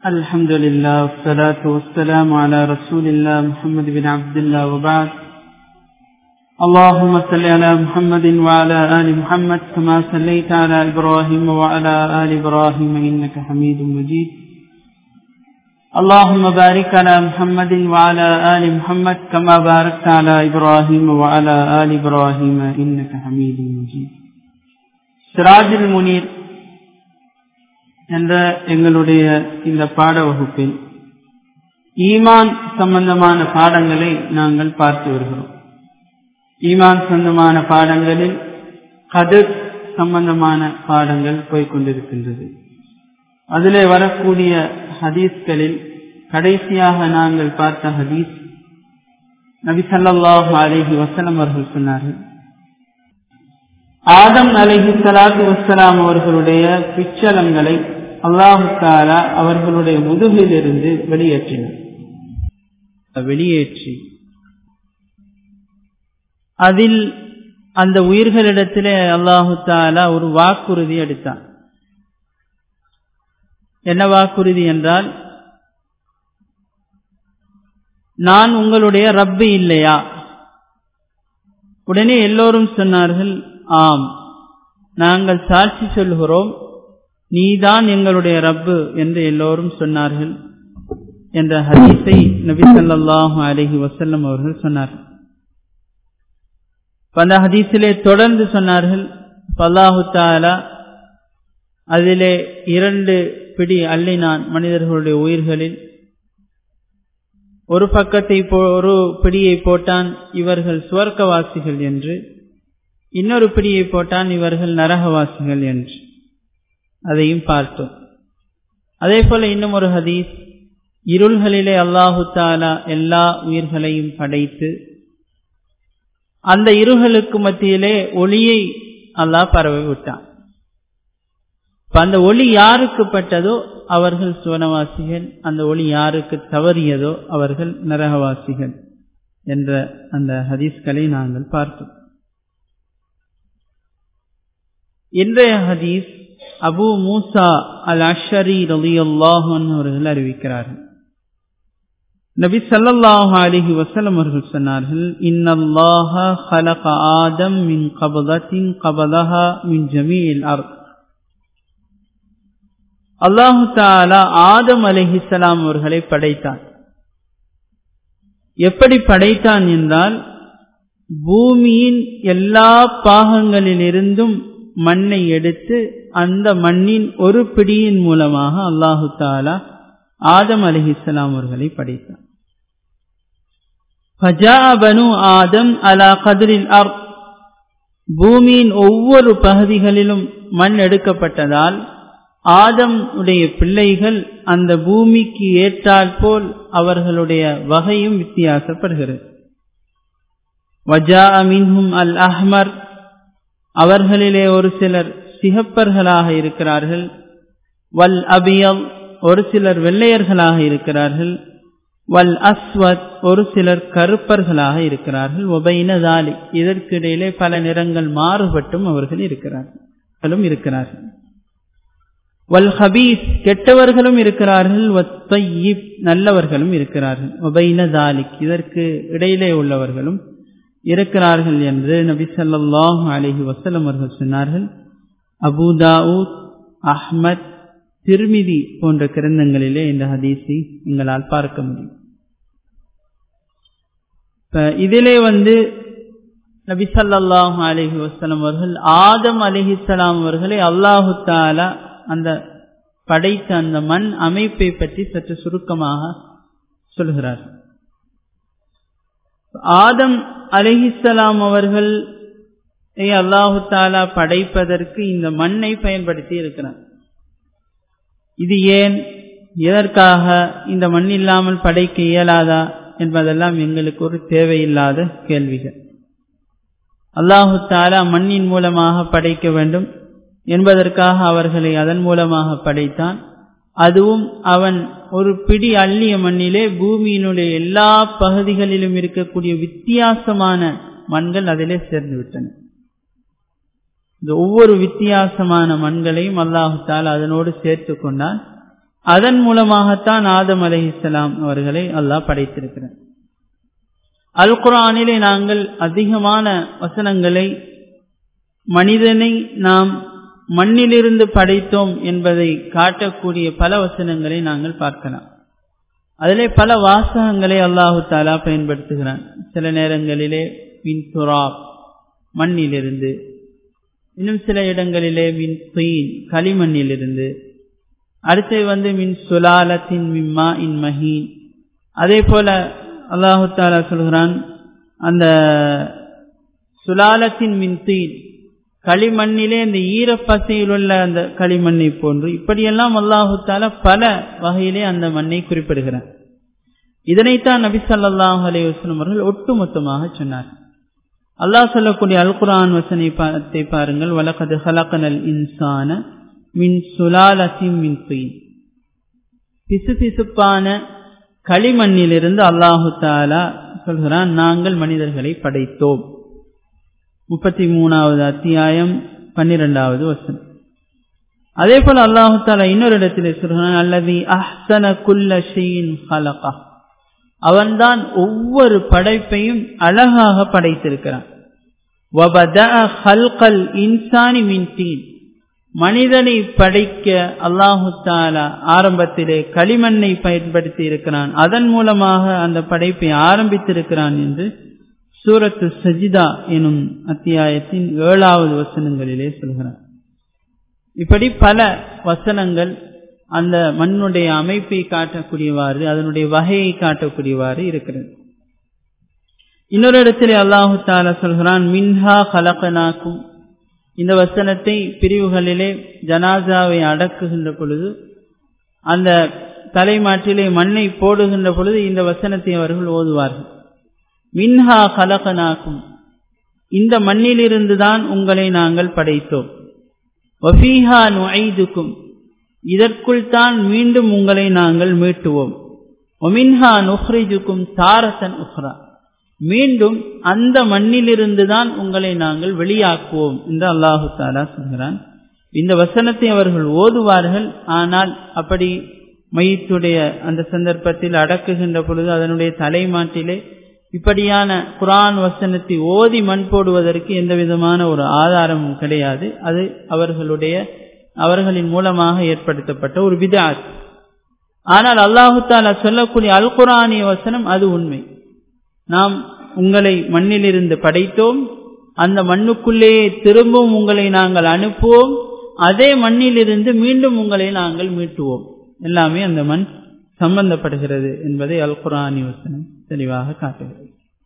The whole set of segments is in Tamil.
الحمد لله والصلاة والسلام على رسول الله محمد بن عبد الله وبعد اللهم صل على محمد وعلى آل محمد كما صليت على إبراهيم وعلى آل إبراهيم إنك حميد مجيد اللهم بارك على محمد وعلى آل محمد كما باركت على إبراهيم وعلى آل إبراهيم إنك حميد مجيد سراج المنير என்ற எங்களுடைய இந்த பாட வகுப்பில் ஈமான் சம்பந்தமான பாடங்களை நாங்கள் பார்த்து வருகிறோம் ஈமான் சம்பந்தமான பாடங்களில் கதிர் சம்பந்தமான பாடங்கள் போய்கொண்டிருக்கின்றது அதிலே வரக்கூடிய ஹதீஸ்களில் கடைசியாக நாங்கள் பார்த்த ஹதீஸ் நபி சல்லாஹு அலிஹி வசலம் அவர்கள் சொன்னார்கள் ஆதம் அலிஹி சலாத்து வசலாம் அவர்களுடைய பிச்சலங்களை அல்லாஹு தாலா அவர்களுடைய முதுகிலிருந்து வெளியேற்றினார் வெளியேற்றி அதில் அந்த உயிர்களிடத்திலே அல்லாஹு தாலா ஒரு வாக்குறுதி அடித்தான் என்ன வாக்குறுதி என்றால் நான் உங்களுடைய ரப்பு இல்லையா உடனே எல்லோரும் சொன்னார்கள் ஆம் நாங்கள் சாட்சி சொல்கிறோம் நீதான் எங்களுடைய ரப்பு என்று எல்லோரும் சொன்னார்கள் என்ற ஹதீஸை நபி சொல்லாஹு அலஹி வசல்லம் அவர்கள் சொன்னார்கள் அந்த ஹதீஸிலே தொடர்ந்து சொன்னார்கள் அல்லாஹு தாலா அதிலே இரண்டு பிடி அள்ளினான் மனிதர்களுடைய உயிர்களில் ஒரு பக்கத்தை ஒரு பிடியை போட்டான் இவர்கள் சுவர்க்கவாசிகள் என்று இன்னொரு பிடியை போட்டான் இவர்கள் நரகவாசிகள் என்று அதையும் பார்த்தோம் அதே போல இன்னும் ஒரு ஹதீஸ் இருள்களிலே அல்லாஹு தாலா எல்லா உயிர்களையும் படைத்து அந்த இருள்களுக்கு மத்தியிலே ஒளியை அல்லாஹ் பரவி விட்டான் அந்த ஒளி யாருக்கு பட்டதோ அவர்கள் சுவனவாசிகள் அந்த ஒளி யாருக்கு தவறியதோ அவர்கள் நரகவாசிகள் என்ற அந்த ஹதீஸ்களை நாங்கள் பார்த்தோம் இன்றைய ஹதீஸ் அபு மூசா அல் அஷரி ரலி அல்லாஹன் அவர்கள் அறிவிக்கிறார்கள் நபி சல்லல்லாஹு அலிஹி வசலம் அவர்கள் சொன்னார்கள் இன்னல்லாஹ خلق ஆதம் மின் கபதத்தின் கபதஹா மின் ஜமீல் அர் அல்லாஹு தாலா ஆதம் அலிஹிசலாம் அவர்களை படைத்தான் எப்படி படைத்தான் என்றால் பூமியின் எல்லா பாகங்களிலிருந்தும் மண்ணை எடுத்து அந்த மண்ணின் ஒரு பிடியின் மூலமாக அல்லாஹு தாலா ஆதம் அலிஹிஸ்லாம் அவர்களை படைத்தார் பனு ஆதம் அலா கதிரில் அர் பூமியின் ஒவ்வொரு பகுதிகளிலும் மண் எடுக்கப்பட்டதால் ஆதம் உடைய பிள்ளைகள் அந்த பூமிக்கு ஏற்றால் போல் அவர்களுடைய வகையும் வித்தியாசப்படுகிறது வஜா மின்ஹும் அல் அஹ்மர் அவர்களிலே ஒரு சிலர் சிகப்பர்களாக இருக்கிறார்கள் வல் அபியம் ஒரு சிலர் வெள்ளையர்களாக இருக்கிறார்கள் வல் அஸ்வத் ஒரு சிலர் கருப்பர்களாக இருக்கிறார்கள் ஒபைனதாலி இதற்கிடையிலே பல நிறங்கள் மாறுபட்டும் அவர்கள் இருக்கிறார்கள் இருக்கிறார்கள் வல் ஹபீஸ் கெட்டவர்களும் இருக்கிறார்கள் ஒத்தையிப் நல்லவர்களும் இருக்கிறார்கள் ஒபைனதாலிக் இதற்கு இடையிலே உள்ளவர்களும் இருக்கிறார்கள் என்று நபி சொல்லாஹு அலஹி வசலம் அவர்கள் சொன்னார்கள் அபுதாவுத் அஹ்மத் திருமிதி போன்ற கிரந்தங்களிலே இந்த ஹதீஸை எங்களால் பார்க்க முடியும் இதிலே வந்து நபி சல்லாஹு அலஹி வசலம் அவர்கள் ஆதம் அலிஹிசலாம் அவர்களை அல்லாஹு தாலா அந்த படைத்த அந்த மண் அமைப்பை பற்றி சற்று சுருக்கமாக சொல்கிறார் ஆதம் அலிஹிசலாம் அவர்கள் அல்லாஹு தாலா படைப்பதற்கு இந்த மண்ணை பயன்படுத்தி இருக்கிறார் இது ஏன் எதற்காக இந்த மண் இல்லாமல் படைக்க இயலாதா என்பதெல்லாம் எங்களுக்கு ஒரு தேவையில்லாத கேள்விகள் அல்லாஹு தாலா மண்ணின் மூலமாக படைக்க வேண்டும் என்பதற்காக அவர்களை அதன் மூலமாக படைத்தான் அதுவும் அவன் ஒரு பிடி அள்ளிய மண்ணிலே பூமியினுடைய எல்லா பகுதிகளிலும் இருக்கக்கூடிய வித்தியாசமான மண்கள் அதிலே சேர்ந்து விட்டன இந்த ஒவ்வொரு வித்தியாசமான மண்களையும் அல்லாஹு தாலா அதனோடு சேர்த்து கொண்டான் அதன் மூலமாகத்தான் ஆதம் அலைஹிஸ்ஸலாம் அவர்களை அல்லாஹ் படைத்திருக்கிறார் அல் குரானிலே நாங்கள் அதிகமான வசனங்களை மனிதனை நாம் மண்ணிலிருந்து படைத்தோம் என்பதை காட்டக்கூடிய பல வசனங்களை நாங்கள் பார்க்கலாம் அதிலே பல வாசகங்களை அல்லாஹு தாலா பயன்படுத்துகிறான் சில நேரங்களிலே மின் துராப் மண்ணிலிருந்து இன்னும் சில இடங்களிலே மின் துயின் களிமண்ணிலிருந்து அடுத்து வந்து மின் சுலாலத்தின் மிம்மா இன் மஹீன் அதே போல அல்லாஹு தாலா சொல்கிறான் அந்த சுலாலத்தின் மின் தீன் களிமண்ணிலே இந்த ஈரப்பசையில் உள்ள அந்த களிமண்ணை போன்று இப்படியெல்லாம் அல்லாஹு தாலா பல வகையிலே அந்த மண்ணை குறிப்பிடுகிறார் இதனைத்தான் நபி சல்லாஹ் அலி வஸ்லம் அவர்கள் ஒட்டுமொத்தமாக சொன்னார் அல்லாஹ் சொல்லக்கூடிய அல் குரான் வசனை பாருங்கள் வலக்கது ஹலக்கனல் இன்சான மின் சுலாலத்தின் மின் தீன் பிசு பிசுப்பான களிமண்ணிலிருந்து அல்லாஹு தாலா சொல்கிறான் நாங்கள் மனிதர்களை படைத்தோம் முப்பத்தி மூணாவது அத்தியாயம் பன்னிரெண்டாவது வசனம் அதே போல அல்லாஹு தாலா இன்னொரு இடத்திலே சொல்கிறான் அல்லது அஹ்சன குல்ல ஷெயின் ஹலகா அவன்தான் ஒவ்வொரு படைப்பையும் அழகாக படைத்திருக்கிறான் இன்சானி மின் தீன் மனிதனை படைக்க அல்லாஹு தாலா ஆரம்பத்திலே களிமண்ணை பயன்படுத்தி இருக்கிறான் அதன் மூலமாக அந்த படைப்பை ஆரம்பித்திருக்கிறான் என்று சூரத்து சஜிதா எனும் அத்தியாயத்தின் ஏழாவது வசனங்களிலே சொல்கிறார் இப்படி பல வசனங்கள் அந்த மண்ணுடைய அமைப்பை காட்டக்கூடியவாறு அதனுடைய வகையை காட்டக்கூடியவாறு இருக்கிறது இன்னொரு இடத்திலே அல்லாஹு தாலா சொல்கிறான் மின்ஹா கலக்கனாக்கும் இந்த வசனத்தை பிரிவுகளிலே ஜனாசாவை அடக்குகின்ற பொழுது அந்த தலைமாட்டிலே மண்ணை போடுகின்ற பொழுது இந்த வசனத்தை அவர்கள் ஓதுவார்கள் மின்ஹா கலகனாக்கும் இந்த மண்ணிலிருந்து தான் உங்களை நாங்கள் படைத்தோம் வஃபீஹா நுஐதுக்கும் இதற்குள் தான் மீண்டும் உங்களை நாங்கள் மீட்டுவோம் ஒமின்ஹா நுஹ்ரிஜுக்கும் தாரசன் உஹ்ரா மீண்டும் அந்த மண்ணிலிருந்து தான் உங்களை நாங்கள் வெளியாக்குவோம் என்று அல்லாஹு தாலா சொல்கிறான் இந்த வசனத்தை அவர்கள் ஓதுவார்கள் ஆனால் அப்படி மையத்துடைய அந்த சந்தர்ப்பத்தில் அடக்குகின்ற பொழுது அதனுடைய தலைமாட்டிலே இப்படியான குரான் வசனத்தை ஓதி மண் போடுவதற்கு எந்த விதமான ஒரு ஆதாரமும் கிடையாது அது அவர்களுடைய அவர்களின் மூலமாக ஏற்படுத்தப்பட்ட ஒரு விதாத் ஆனால் அல்லாஹு தாலா சொல்லக்கூடிய அல் குரானிய வசனம் அது உண்மை நாம் உங்களை மண்ணிலிருந்து படைத்தோம் அந்த மண்ணுக்குள்ளேயே திரும்பவும் உங்களை நாங்கள் அனுப்புவோம் அதே மண்ணிலிருந்து மீண்டும் உங்களை நாங்கள் மீட்டுவோம் எல்லாமே அந்த மண் சம்பந்தப்படுகிறது என்பதை அல் குரானி வசனம் தெளிவாக காட்டுகிறது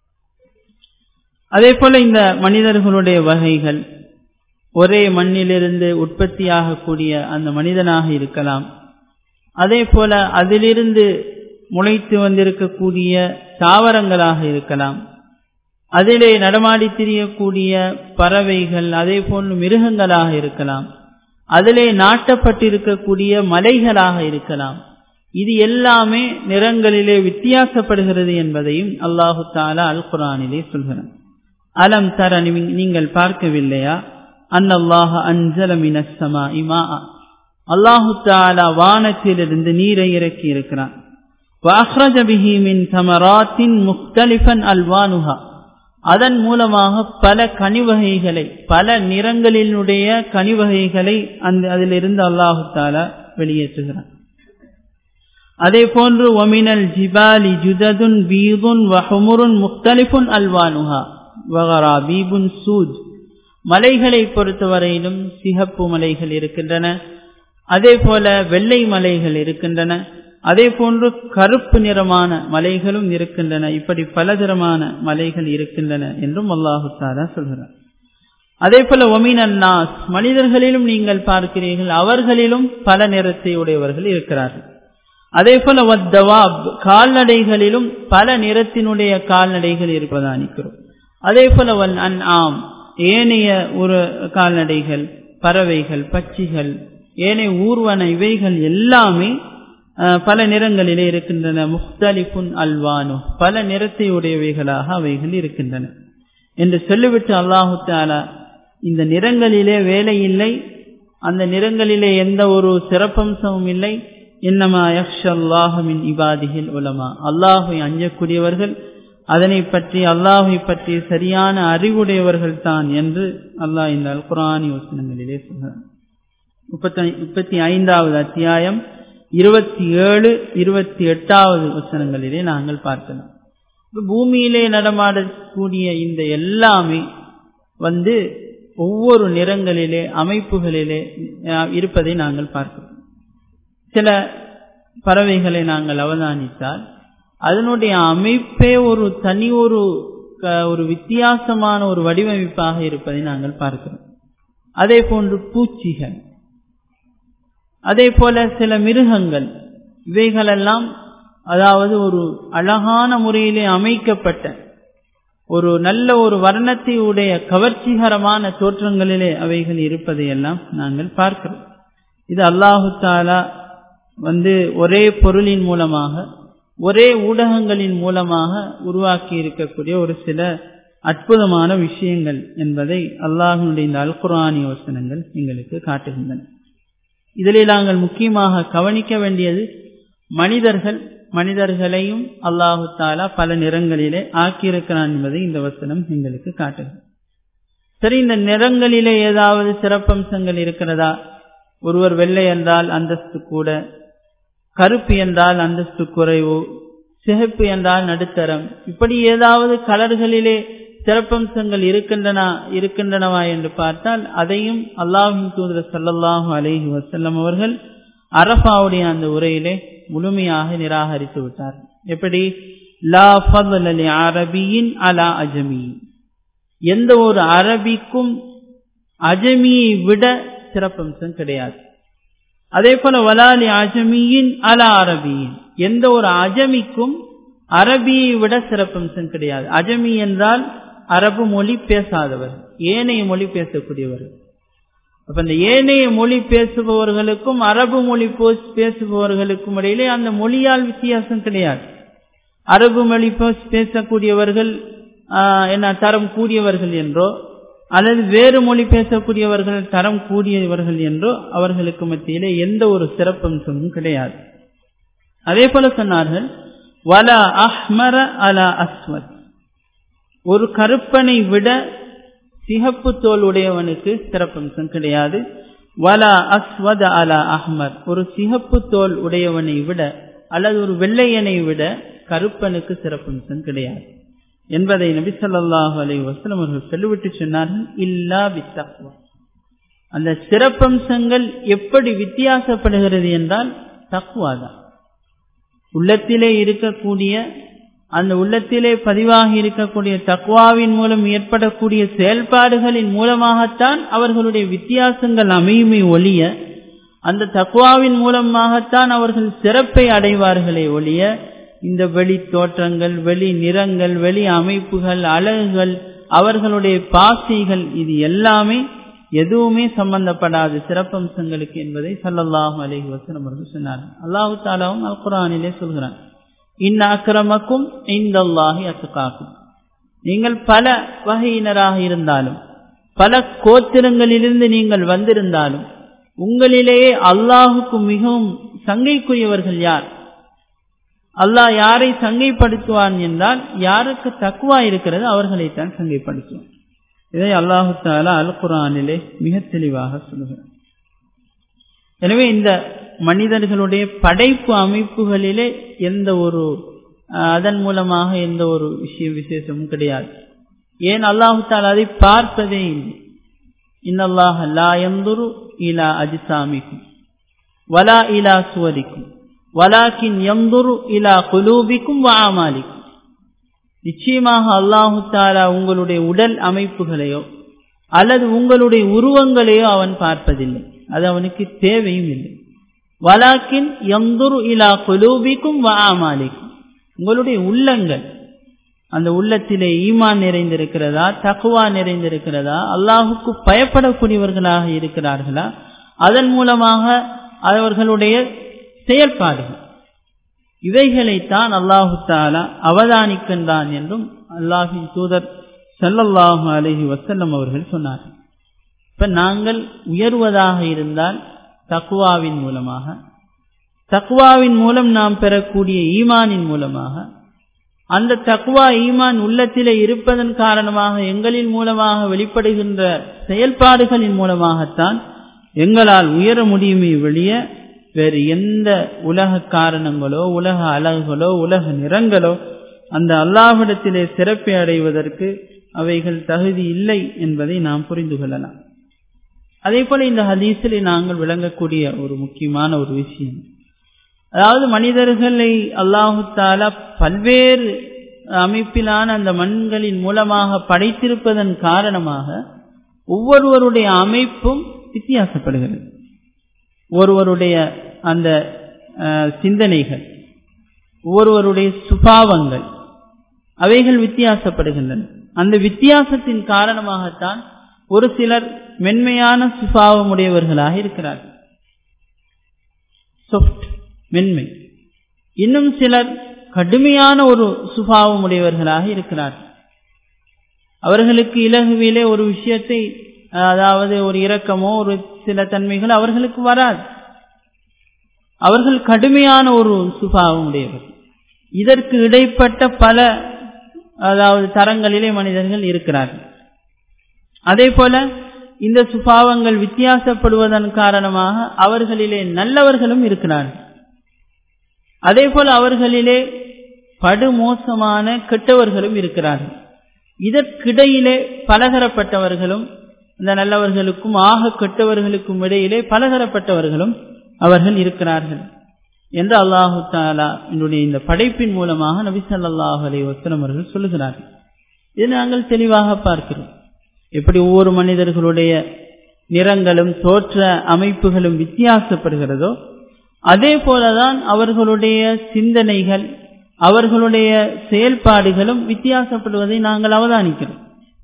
அதே போல இந்த மனிதர்களுடைய வகைகள் ஒரே மண்ணிலிருந்து உற்பத்தியாகக்கூடிய அந்த மனிதனாக இருக்கலாம் அதே போல அதிலிருந்து முளைத்து வந்திருக்கக்கூடிய தாவரங்களாக இருக்கலாம் அதிலே நடமாடி திரியக்கூடிய பறவைகள் அதே போன்று மிருகங்களாக இருக்கலாம் அதிலே நாட்டப்பட்டிருக்கக்கூடிய மலைகளாக இருக்கலாம் இது எல்லாமே நிறங்களிலே வித்தியாசப்படுகிறது என்பதையும் அல்லாஹு தாலா அல் குரானிலே சொல்கிறான் அலம் தர நீங்கள் பார்க்கவில்லையா அன்னல்லாஹ அஞ்சல மினஸ்ஸமா இமா அல்லாஹு தாலா வானத்திலிருந்து நீரை இறக்கி இருக்கிறான் وأخرج به من ثمرات مختلفا ألوانها அதன் மூலமாக பல கனிவகைகளை பல நிறங்களினுடைய கனிவகைகளை அந்த அதிலிருந்து அல்லாஹு தாலா வெளியேற்றுகிறான் அதே போன்று ஒமினல் ஜிபாலி ஜுததுன் பீதுன் வஹமுருன் முக்தலிஃபுன் அல்வானுஹா வகரா பீபுன் சூத் மலைகளை பொறுத்தவரையிலும் சிகப்பு மலைகள் இருக்கின்றன அதே போல வெள்ளை மலைகள் இருக்கின்றன அதே போன்று கருப்பு நிறமான மலைகளும் இருக்கின்றன இப்படி பலதரமான மலைகள் இருக்கின்றன என்றும் அல்லாஹு தாலா சொல்கிறார் அதே போல ஒமின் நாஸ் மனிதர்களிலும் நீங்கள் பார்க்கிறீர்கள் அவர்களிலும் பல நிறத்தை உடையவர்கள் இருக்கிறார்கள் அதே போல வத்தவாப் கால்நடைகளிலும் பல நிறத்தினுடைய கால்நடைகள் இருப்பதா நிற்கிறோம் அதே போல வல் அன் ஆம் ஏனைய ஒரு கால்நடைகள் பறவைகள் பட்சிகள் ஏனைய ஊர்வன இவைகள் எல்லாமே பல நிறங்களிலே இருக்கின்றன முக்தலிஃபுன் அல்வானு பல நிறத்தை உடையவைகளாக அவைகள் இருக்கின்றன என்று சொல்லிவிட்டு அல்லாஹு தாலா இந்த நிறங்களிலே வேலை இல்லை அந்த நிறங்களிலே எந்த ஒரு சிறப்பம்சமும் இல்லை என்னமா யக்ஷல்லாஹமின் இபாதிகள் உலமா அல்லாஹை அஞ்சக்கூடியவர்கள் அதனை பற்றி அல்லாஹை பற்றி சரியான அறிவுடையவர்கள் தான் என்று அல்லாஹ் இந்த அல் குரானி வசனங்களிலே சொல்கிறார் முப்பத்தி முப்பத்தி ஐந்தாவது அத்தியாயம் இருபத்தி ஏழு இருபத்தி எட்டாவது வசனங்களிலே நாங்கள் பார்க்கலாம் பூமியிலே நடமாடக்கூடிய இந்த எல்லாமே வந்து ஒவ்வொரு நிறங்களிலே அமைப்புகளிலே இருப்பதை நாங்கள் பார்க்கிறோம் சில பறவைகளை நாங்கள் அவதானித்தால் அதனுடைய அமைப்பே ஒரு தனி ஒரு ஒரு வித்தியாசமான ஒரு வடிவமைப்பாக இருப்பதை நாங்கள் பார்க்கிறோம் அதே போன்று பூச்சிகள் அதே போல சில மிருகங்கள் இவைகளெல்லாம் அதாவது ஒரு அழகான முறையிலே அமைக்கப்பட்ட ஒரு நல்ல ஒரு வர்ணத்தை உடைய கவர்ச்சிகரமான தோற்றங்களிலே அவைகள் இருப்பதையெல்லாம் நாங்கள் பார்க்கிறோம் இது அல்லாஹு தாலா வந்து ஒரே பொருளின் மூலமாக ஒரே ஊடகங்களின் மூலமாக உருவாக்கி இருக்கக்கூடிய ஒரு சில அற்புதமான விஷயங்கள் என்பதை அல்லாஹனுடைய இந்த அல்குரானி வசனங்கள் எங்களுக்கு காட்டுகின்றன இதிலே நாங்கள் முக்கியமாக கவனிக்க வேண்டியது மனிதர்கள் மனிதர்களையும் அல்லாஹு தாலா பல நிறங்களிலே ஆக்கியிருக்கிறான் என்பதை இந்த வசனம் எங்களுக்கு காட்டுகிறது சரி இந்த நிறங்களிலே ஏதாவது சிறப்பம்சங்கள் இருக்கிறதா ஒருவர் வெள்ளை என்றால் அந்தஸ்து கூட கருப்பு என்றால் அந்தஸ்து குறைவு சிகப்பு என்றால் நடுத்தரம் இப்படி ஏதாவது கலர்களிலே சிறப்பம்சங்கள் இருக்கின்றன இருக்கின்றனவா என்று பார்த்தால் அதையும் அல்லாஹின் தூதர் சல்லல்லாஹு அலைஹி வசல்லம் அவர்கள் அரபாவுடைய அந்த உரையிலே முழுமையாக நிராகரித்து விட்டார் எப்படி லா ஃபضل அரபியின் அலா அஜமியின் எந்த ஒரு அரபிக்கும் அஜமியை விட சிறப்பம்சம் கிடையாது அதே போல வலாலி அஜமியின் அலா அரபியின் எந்த ஒரு அஜமிக்கும் அரபியை விட சிறப்பம்சம் கிடையாது அஜமி என்றால் அரபு மொழி பேசாதவர் ஏனைய மொழி பேசக்கூடியவர்கள் அப்ப இந்த ஏனைய மொழி பேசுபவர்களுக்கும் அரபு மொழி பேசுபவர்களுக்கும் இடையிலே அந்த மொழியால் வித்தியாசம் கிடையாது அரபு மொழி பேசக்கூடியவர்கள் என்ன தரம் கூடியவர்கள் என்றோ அல்லது வேறு மொழி பேசக்கூடியவர்கள் தரம் கூடியவர்கள் என்றோ அவர்களுக்கு மத்தியிலே எந்த ஒரு சிறப்பம்சமும் கிடையாது அதே போல சொன்னார்கள் வலா அஹ்மர அலா அஸ்வத் ஒரு கருப்பனை விட சிகப்பு தோல் உடையவனுக்கு சிறப்பம்சம் கிடையாது வலா அஸ்வத அலா அஹ்மர் ஒரு சிகப்பு தோல் உடையவனை விட அல்லது ஒரு வெள்ளையனை விட கருப்பனுக்கு சிறப்பம்சம் கிடையாது என்பதை நபி சொல்லாஹு அலை வசலம் அவர்கள் சொல்லிவிட்டு சொன்னார்கள் இல்லா வித்தக்வா அந்த சிறப்பம்சங்கள் எப்படி வித்தியாசப்படுகிறது என்றால் தக்குவாதான் உள்ளத்திலே இருக்கக்கூடிய அந்த உள்ளத்திலே பதிவாகி இருக்கக்கூடிய தக்குவாவின் மூலம் ஏற்படக்கூடிய செயல்பாடுகளின் மூலமாகத்தான் அவர்களுடைய வித்தியாசங்கள் அமையுமே ஒழிய அந்த தக்குவாவின் மூலமாகத்தான் அவர்கள் சிறப்பை அடைவார்களே ஒழிய இந்த வெளி தோற்றங்கள் வெளி நிறங்கள் வெளி அமைப்புகள் அழகுகள் அவர்களுடைய பாசைகள் இது எல்லாமே எதுவுமே சம்பந்தப்படாது சிறப்பம்சங்களுக்கு என்பதை சல்லல்லாஹு அலஹி வசனம் அவர்கள் சொன்னார்கள் அல்லாஹு தாலாவும் அல் குரானிலே சொல்கிறான் இன் அக்கிரமக்கும் இந்த அல்லாஹி அத்துக்காக்கும் நீங்கள் பல வகையினராக இருந்தாலும் பல கோத்திரங்களிலிருந்து நீங்கள் வந்திருந்தாலும் உங்களிலேயே அல்லாஹுக்கு மிகவும் சங்கைக்குரியவர்கள் யார் அல்லாஹ் யாரை சங்கைப்படுத்துவான் என்றால் யாருக்கு தக்குவா இருக்கிறது அவர்களைத்தான் சங்கைப்படுத்துவான் இதை அல்லாஹு தாலா அல் குரானிலே மிக தெளிவாக சொல்லுகிறார் எனவே இந்த மனிதர்களுடைய படைப்பு அமைப்புகளிலே எந்த ஒரு அதன் மூலமாக எந்த ஒரு விஷய விசேஷமும் கிடையாது ஏன் அல்லாஹு தாலா அதை பார்ப்பதே இல்லை இன்னல்லாஹ் லா எந்துரு இலா அஜிசாமிக்கும் வலா இலா சுவரிக்கும் வலாக்கின் எந்துரு இலா குலூபிக்கும் வாமாலிக்கும் நிச்சயமாக அல்லாஹு தாலா உங்களுடைய உடல் அமைப்புகளையோ அல்லது உங்களுடைய உருவங்களையோ அவன் பார்ப்பதில்லை அது அவனுக்கு தேவையும் இல்லை வலாக்கின் எந்துரு இலா குலூபிக்கும் வாமாலிக்கும் உங்களுடைய உள்ளங்கள் அந்த உள்ளத்திலே ஈமான் நிறைந்திருக்கிறதா தக்குவா நிறைந்திருக்கிறதா அல்லாஹுக்கு பயப்படக்கூடியவர்களாக இருக்கிறார்களா அதன் மூலமாக அவர்களுடைய செயல்பாடுகள் இவைகளைத்தான் அல்லாஹு தாலா அவதானிக்கின்றான் என்றும் அல்லாஹின் தூதர் சல்லல்லாஹு அலஹி வசல்லம் அவர்கள் சொன்னார்கள் இப்ப நாங்கள் உயர்வதாக இருந்தால் தக்குவாவின் மூலமாக தக்வாவின் மூலம் நாம் பெறக்கூடிய ஈமானின் மூலமாக அந்த தக்வா ஈமான் உள்ளத்திலே இருப்பதன் காரணமாக எங்களின் மூலமாக வெளிப்படுகின்ற செயல்பாடுகளின் மூலமாகத்தான் எங்களால் உயர முடியுமே வெளிய வேறு எந்த உலக காரணங்களோ உலக அழகுகளோ உலக நிறங்களோ அந்த அல்லாஹிடத்திலே சிறப்பை அடைவதற்கு அவைகள் தகுதி இல்லை என்பதை நாம் புரிந்து கொள்ளலாம் அதே போல இந்த ஹதீஸிலே நாங்கள் விளங்கக்கூடிய ஒரு முக்கியமான ஒரு விஷயம் அதாவது மனிதர்களை அல்லாஹு தாலா பல்வேறு அமைப்பிலான அந்த மண்களின் மூலமாக படைத்திருப்பதன் காரணமாக ஒவ்வொருவருடைய அமைப்பும் வித்தியாசப்படுகிறது ஒருவருடைய அந்த சிந்தனைகள் ஒவ்வொருவருடைய சுபாவங்கள் அவைகள் வித்தியாசப்படுகின்றன அந்த வித்தியாசத்தின் காரணமாகத்தான் ஒரு சிலர் மென்மையான சுபாவம் உடையவர்களாக இருக்கிறார்கள் சொஃப்ட் மென்மை இன்னும் சிலர் கடுமையான ஒரு சுபாவம் உடையவர்களாக இருக்கிறார்கள் அவர்களுக்கு இலகுவிலே ஒரு விஷயத்தை அதாவது ஒரு இரக்கமோ ஒரு சில தன்மைகள் அவர்களுக்கு வராது அவர்கள் கடுமையான ஒரு சுபாவம் உடையவர் இதற்கு இடைப்பட்ட பல அதாவது தரங்களிலே மனிதர்கள் இருக்கிறார்கள் அதே போல இந்த சுபாவங்கள் வித்தியாசப்படுவதன் காரணமாக அவர்களிலே நல்லவர்களும் இருக்கிறார்கள் அதே போல அவர்களிலே படுமோசமான கெட்டவர்களும் இருக்கிறார்கள் இதற்கிடையிலே பலதரப்பட்டவர்களும் இந்த நல்லவர்களுக்கும் ஆக கெட்டவர்களுக்கும் இடையிலே பலதரப்பட்டவர்களும் அவர்கள் இருக்கிறார்கள் என்று அல்லாஹு தாலா என்னுடைய இந்த படைப்பின் மூலமாக நபி சல்லாஹ் அலி வசலம் அவர்கள் சொல்லுகிறார்கள் இது நாங்கள் தெளிவாக பார்க்கிறோம் எப்படி ஒவ்வொரு மனிதர்களுடைய நிறங்களும் தோற்ற அமைப்புகளும் வித்தியாசப்படுகிறதோ அதே போலதான் அவர்களுடைய சிந்தனைகள் அவர்களுடைய செயல்பாடுகளும் வித்தியாசப்படுவதை நாங்கள் அவதானிக்கிறோம்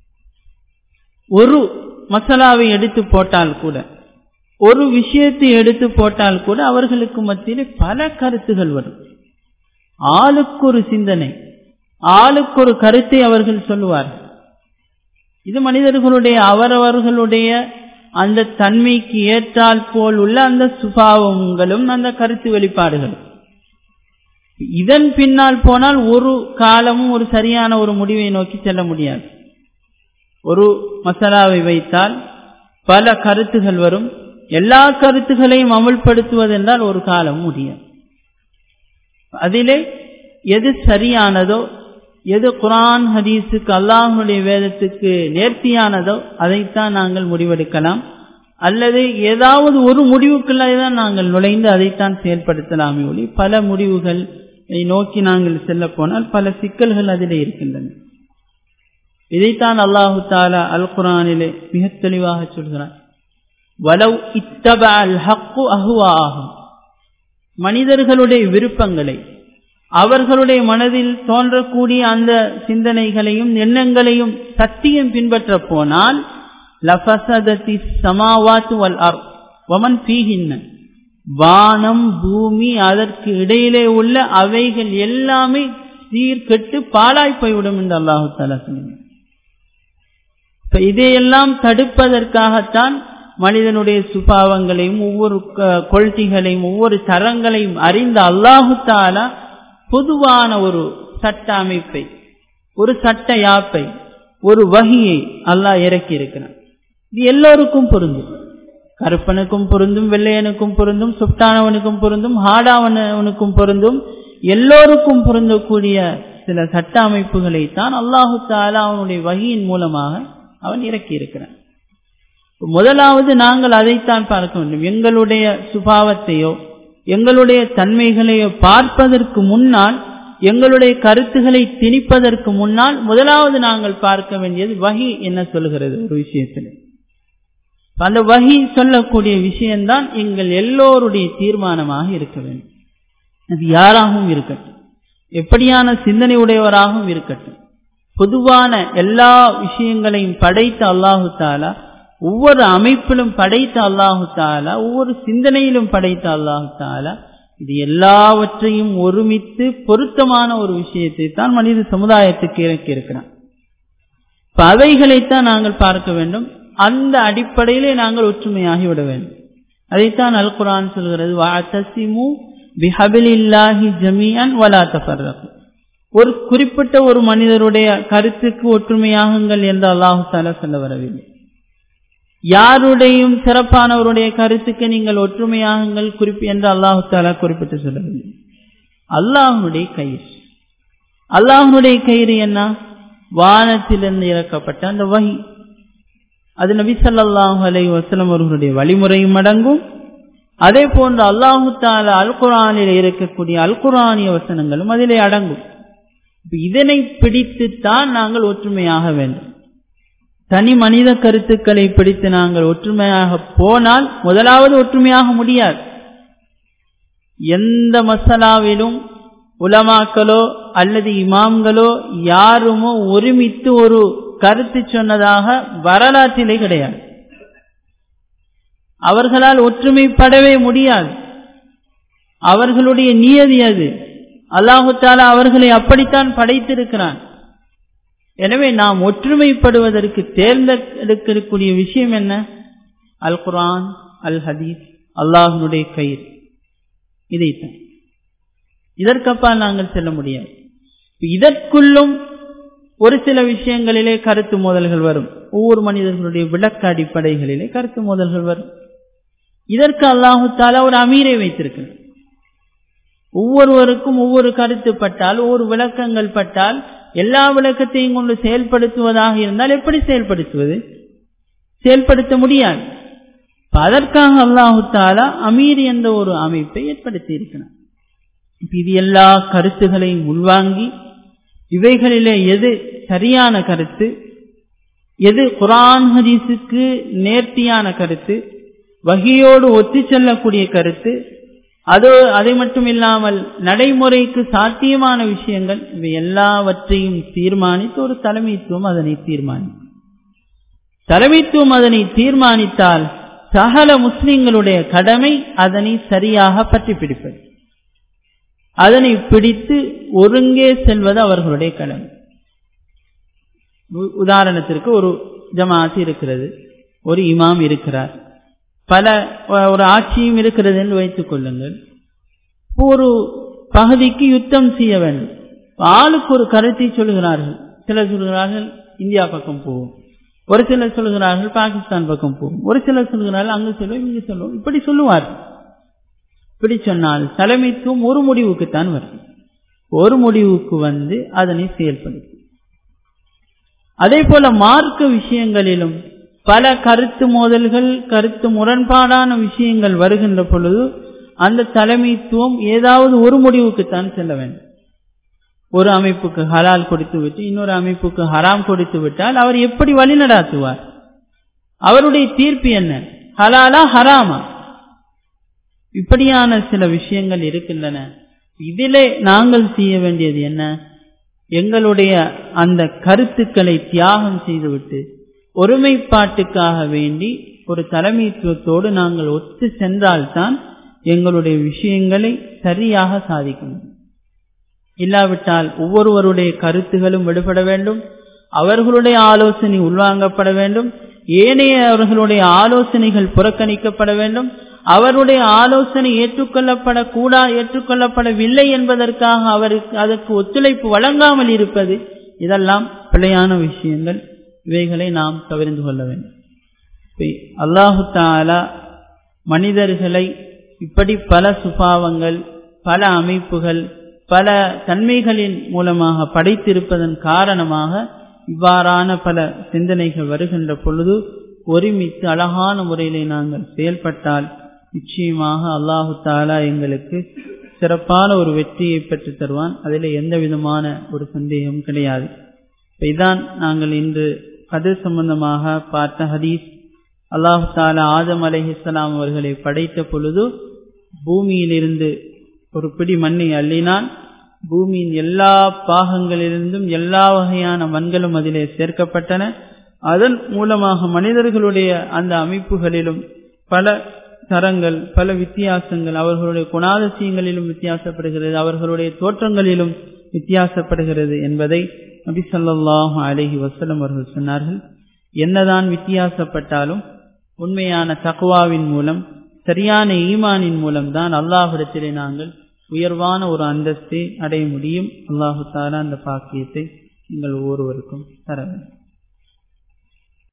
ஒரு மசாலாவை எடுத்து போட்டால் கூட ஒரு விஷயத்தை எடுத்து போட்டால் கூட அவர்களுக்கு மத்தியிலே பல கருத்துகள் வரும் ஆளுக்கு ஒரு சிந்தனை ஆளுக்கு ஒரு கருத்தை அவர்கள் சொல்லுவார்கள் இது மனிதர்களுடைய அவரவர்களுடைய அந்த தன்மைக்கு ஏற்றால் போல் உள்ள அந்த சுபாவங்களும் அந்த கருத்து வெளிப்பாடுகளும் இதன் பின்னால் போனால் ஒரு காலமும் ஒரு சரியான ஒரு முடிவை நோக்கி செல்ல முடியாது ஒரு மசாலாவை வைத்தால் பல கருத்துகள் வரும் எல்லா கருத்துகளையும் அமல்படுத்துவதென்றால் ஒரு காலம் முடியாது அதிலே எது சரியானதோ எது குரான் ஹதீஸுக்கு அல்லாஹனுடைய வேதத்துக்கு நேர்த்தியானதோ அதைத்தான் நாங்கள் முடிவெடுக்கலாம் அல்லது ஏதாவது ஒரு முடிவுக்குள்ளே தான் நாங்கள் நுழைந்து அதைத்தான் செயல்படுத்தலாமே ஒளி பல முடிவுகள் நோக்கி நாங்கள் செல்ல போனால் பல சிக்கல்கள் அதிலே இருக்கின்றன இதைத்தான் அல்லாஹு தாலா அல் குரானிலே மிக தெளிவாக சொல்கிறார் வலவ் இத்தப அல் ஹக்கு அஹுவாகும் மனிதர்களுடைய விருப்பங்களை அவர்களுடைய மனதில் தோன்றக்கூடிய அந்த சிந்தனைகளையும் எண்ணங்களையும் சத்தியம் பின்பற்ற போனால் லஃபசதத்தி சமாவாத்து வல் அர் வமன் பீகின்ன வானம் பூமி அதற்கு இடையிலே உள்ள அவைகள் எல்லாமே சீர்கெட்டு பாலாய் போய்விடும் என்று அல்லாஹு தாலா சொன்னார் இதையெல்லாம் தடுப்பதற்காகத்தான் மனிதனுடைய சுபாவங்களையும் ஒவ்வொரு கொள்கைகளையும் ஒவ்வொரு தரங்களையும் அறிந்த அல்லாஹு தாலா பொதுவான ஒரு சட்ட அமைப்பை ஒரு சட்ட யாப்பை ஒரு வகையை அல்லாஹ் இறக்கி இருக்கிறான் இது எல்லோருக்கும் பொருந்தும் கருப்பனுக்கும் பொருந்தும் வெள்ளையனுக்கும் பொருந்தும் சுட்டானவனுக்கும் பொருந்தும் ஹாடாவனவனுக்கும் பொருந்தும் எல்லோருக்கும் பொருந்தக்கூடிய சில சட்ட அமைப்புகளை தான் அல்லாஹு தாலா அவனுடைய வகையின் மூலமாக அவன் இறக்கி இருக்கிறான் முதலாவது நாங்கள் அதைத்தான் பார்க்க வேண்டும் எங்களுடைய சுபாவத்தையோ எங்களுடைய தன்மைகளையோ பார்ப்பதற்கு முன்னால் எங்களுடைய கருத்துக்களை திணிப்பதற்கு முன்னால் முதலாவது நாங்கள் பார்க்க வேண்டியது வகி என்ன சொல்லுகிறது ஒரு விஷயத்தில் அந்த வகி சொல்லக்கூடிய விஷயம்தான் எங்கள் எல்லோருடைய தீர்மானமாக இருக்க வேண்டும் அது யாராகவும் இருக்கட்டும் எப்படியான சிந்தனை உடையவராகவும் இருக்கட்டும் பொதுவான எல்லா விஷயங்களையும் படைத்த அல்லாஹு தாலா ஒவ்வொரு அமைப்பிலும் படைத்த அல்லாஹு தாலா ஒவ்வொரு சிந்தனையிலும் படைத்த அல்லாஹு தாலா இது எல்லாவற்றையும் ஒருமித்து பொருத்தமான ஒரு விஷயத்தை தான் மனித சமுதாயத்துக்கு இறக்கி இருக்கிறான் அவைகளைத்தான் நாங்கள் பார்க்க வேண்டும் அந்த அடிப்படையிலே நாங்கள் ஒற்றுமையாகி விட வேண்டும் அதைத்தான் அல் குரான் சொல்கிறது வாத்தசிமு பிஹபிலில்லாஹி ஜமீஅன் வலா தஃபர்ரகு ஒரு குறிப்பிட்ட ஒரு மனிதருடைய கருத்துக்கு ஒற்றுமையாகுங்கள் என்று அல்லாஹு தாலா சொல்ல வரவில்லை யாருடையும் சிறப்பானவருடைய கருத்துக்கு நீங்கள் ஒற்றுமையாகுங்கள் குறிப்பு என்று அல்லாஹு தாலா குறிப்பிட்டு சொல்லவில்லை அல்லாஹனுடைய கயிறு அல்லாஹனுடைய கயிறு என்ன வானத்திலிருந்து இறக்கப்பட்ட அந்த வகி அது நபி சல்லாஹூ அலை வசலம் அவர்களுடைய வழிமுறையும் அடங்கும் அதே போன்று அல்லாஹு தாலா அல் குரானில் இருக்கக்கூடிய அல் குரானிய வசனங்களும் அதிலே அடங்கும் இதனை பிடித்துத்தான் நாங்கள் ஒற்றுமையாக வேண்டும் தனி மனித கருத்துக்களை பிடித்து நாங்கள் ஒற்றுமையாக போனால் முதலாவது ஒற்றுமையாக முடியாது எந்த மசாலாவிலும் உலமாக்களோ அல்லது இமாம்களோ யாருமோ ஒருமித்து ஒரு கருத்து சொன்னதாக வரலாற்றிலே கிடையாது அவர்களால் ஒற்றுமைப்படவே முடியாது அவர்களுடைய நியதி அது அல்லாஹு தாலா அவர்களை அப்படித்தான் படைத்திருக்கிறான் எனவே நாம் ஒற்றுமைப்படுவதற்கு தேர்ந்தெடுக்கக்கூடிய விஷயம் என்ன அல் குரான் அல் ஹதீஸ் அல்லாஹனுடைய கயிறு இதைத்தான் இதற்கப்பால் நாங்கள் செல்ல முடியாது இதற்குள்ளும் ஒரு சில விஷயங்களிலே கருத்து மோதல்கள் வரும் ஒவ்வொரு மனிதர்களுடைய விளக்க அடிப்படைகளிலே கருத்து மோதல்கள் வரும் இதற்கு அல்லாஹு தாலா ஒரு அமீரை வைத்திருக்கிறார் ஒவ்வொருவருக்கும் ஒவ்வொரு கருத்து பட்டால் ஒவ்வொரு விளக்கங்கள் பட்டால் எல்லா விளக்கத்தையும் கொண்டு செயல்படுத்துவதாக இருந்தால் எப்படி செயல்படுத்துவது செயல்படுத்த முடியாது அதற்காக அல்லாஹு தாலா அமீர் என்ற ஒரு அமைப்பை ஏற்படுத்தி இருக்கிறார் இது எல்லா கருத்துகளையும் உள்வாங்கி இவைகளிலே எது சரியான கருத்து எது குரான் ஹதீஸுக்கு நேர்த்தியான கருத்து வகையோடு ஒத்தி செல்லக்கூடிய கருத்து அது அதை மட்டும் இல்லாமல் நடைமுறைக்கு சாத்தியமான விஷயங்கள் இவை எல்லாவற்றையும் தீர்மானித்து ஒரு தலைமைத்துவம் அதனை தீர்மானிக்கும் தலைமைத்துவம் அதனை தீர்மானித்தால் சகல முஸ்லிம்களுடைய கடமை அதனை சரியாக பற்றி பிடிப்பது அதனை பிடித்து ஒருங்கே செல்வது அவர்களுடைய கடமை உதாரணத்திற்கு ஒரு ஜமாத் இருக்கிறது ஒரு இமாம் இருக்கிறார் பல ஒரு ஆட்சியும் இருக்கிறது என்று வைத்துக் கொள்ளுங்கள் ஒரு பகுதிக்கு யுத்தம் செய்ய வேண்டும் ஆளுக்கு ஒரு கருத்தை சொல்கிறார்கள் சிலர் சொல்கிறார்கள் இந்தியா பக்கம் போவோம் ஒரு சிலர் சொல்கிறார்கள் பாகிஸ்தான் பக்கம் போவோம் ஒரு சிலர் சொல்கிறார்கள் அங்கு சொல்லுவோம் இங்கு சொல்லுவோம் இப்படி சொல்லுவார்கள் இப்படி சொன்னால் தலைமைத்துவம் ஒரு முடிவுக்குத்தான் வரும் ஒரு முடிவுக்கு வந்து அதனை செயல்படுத்தும் அதே போல மார்க்க விஷயங்களிலும் பல கருத்து மோதல்கள் கருத்து முரண்பாடான விஷயங்கள் வருகின்ற பொழுது அந்த தலைமைத்துவம் ஏதாவது ஒரு முடிவுக்குத்தான் செல்ல வேண்டும் ஒரு அமைப்புக்கு ஹலால் கொடுத்து விட்டு இன்னொரு அமைப்புக்கு ஹராம் கொடுத்து விட்டால் அவர் எப்படி வழி நடாத்துவார் அவருடைய தீர்ப்பு என்ன ஹலாலா ஹராமா இப்படியான சில விஷயங்கள் இருக்கின்றன இதிலே நாங்கள் செய்ய வேண்டியது என்ன எங்களுடைய அந்த கருத்துக்களை தியாகம் செய்துவிட்டு ஒருமைப்பாட்டுக்காக வேண்டி ஒரு தலைமைத்துவத்தோடு நாங்கள் ஒத்து சென்றால்தான் எங்களுடைய விஷயங்களை சரியாக சாதிக்க முடியும் இல்லாவிட்டால் ஒவ்வொருவருடைய கருத்துகளும் விடுபட வேண்டும் அவர்களுடைய ஆலோசனை உள்வாங்கப்பட வேண்டும் ஏனைய அவர்களுடைய ஆலோசனைகள் புறக்கணிக்கப்பட வேண்டும் அவருடைய ஆலோசனை ஏற்றுக்கொள்ளப்படக்கூடா ஏற்றுக்கொள்ளப்படவில்லை என்பதற்காக அவருக்கு அதற்கு ஒத்துழைப்பு வழங்காமல் இருப்பது இதெல்லாம் பிழையான விஷயங்கள் இவைகளை நாம் தவிர்த்து கொள்ள வேண்டும் அல்லாஹு தாலா மனிதர்களை இப்படி பல சுபாவங்கள் பல அமைப்புகள் பல தன்மைகளின் மூலமாக படைத்திருப்பதன் காரணமாக இவ்வாறான பல சிந்தனைகள் வருகின்ற பொழுது ஒருமித்து அழகான முறையிலே நாங்கள் செயல்பட்டால் நிச்சயமாக அல்லாஹு தாலா எங்களுக்கு சிறப்பான ஒரு வெற்றியை பெற்று தருவான் அதில் எந்த விதமான ஒரு சந்தேகம் கிடையாது இதான் நாங்கள் இன்று கது சம்பந்தமாக பார்த்த ஹதீஸ் அல்லாஹு தாலா ஆதம் அலைஹிஸ்லாம் அவர்களை படைத்த பொழுது பூமியிலிருந்து ஒரு பிடி மண்ணை அள்ளினான் பூமியின் எல்லா பாகங்களிலிருந்தும் எல்லா வகையான மண்களும் அதிலே சேர்க்கப்பட்டன அதன் மூலமாக மனிதர்களுடைய அந்த அமைப்புகளிலும் பல தரங்கள் பல வித்தியாசங்கள் அவர்களுடைய குணாதிசயங்களிலும் வித்தியாசப்படுகிறது அவர்களுடைய தோற்றங்களிலும் வித்தியாசப்படுகிறது என்பதை நபி சொல்லாஹு அலஹி வசலம் அவர்கள் சொன்னார்கள் என்னதான் வித்தியாசப்பட்டாலும் உண்மையான தக்குவாவின் மூலம் சரியான ஈமானின் மூலம் தான் அல்லாஹிடத்திலே நாங்கள் உயர்வான ஒரு அந்தஸ்தை அடைய முடியும் அல்லாஹு தாலா அந்த பாக்கியத்தை நீங்கள் ஒவ்வொருவருக்கும் தர வேண்டும்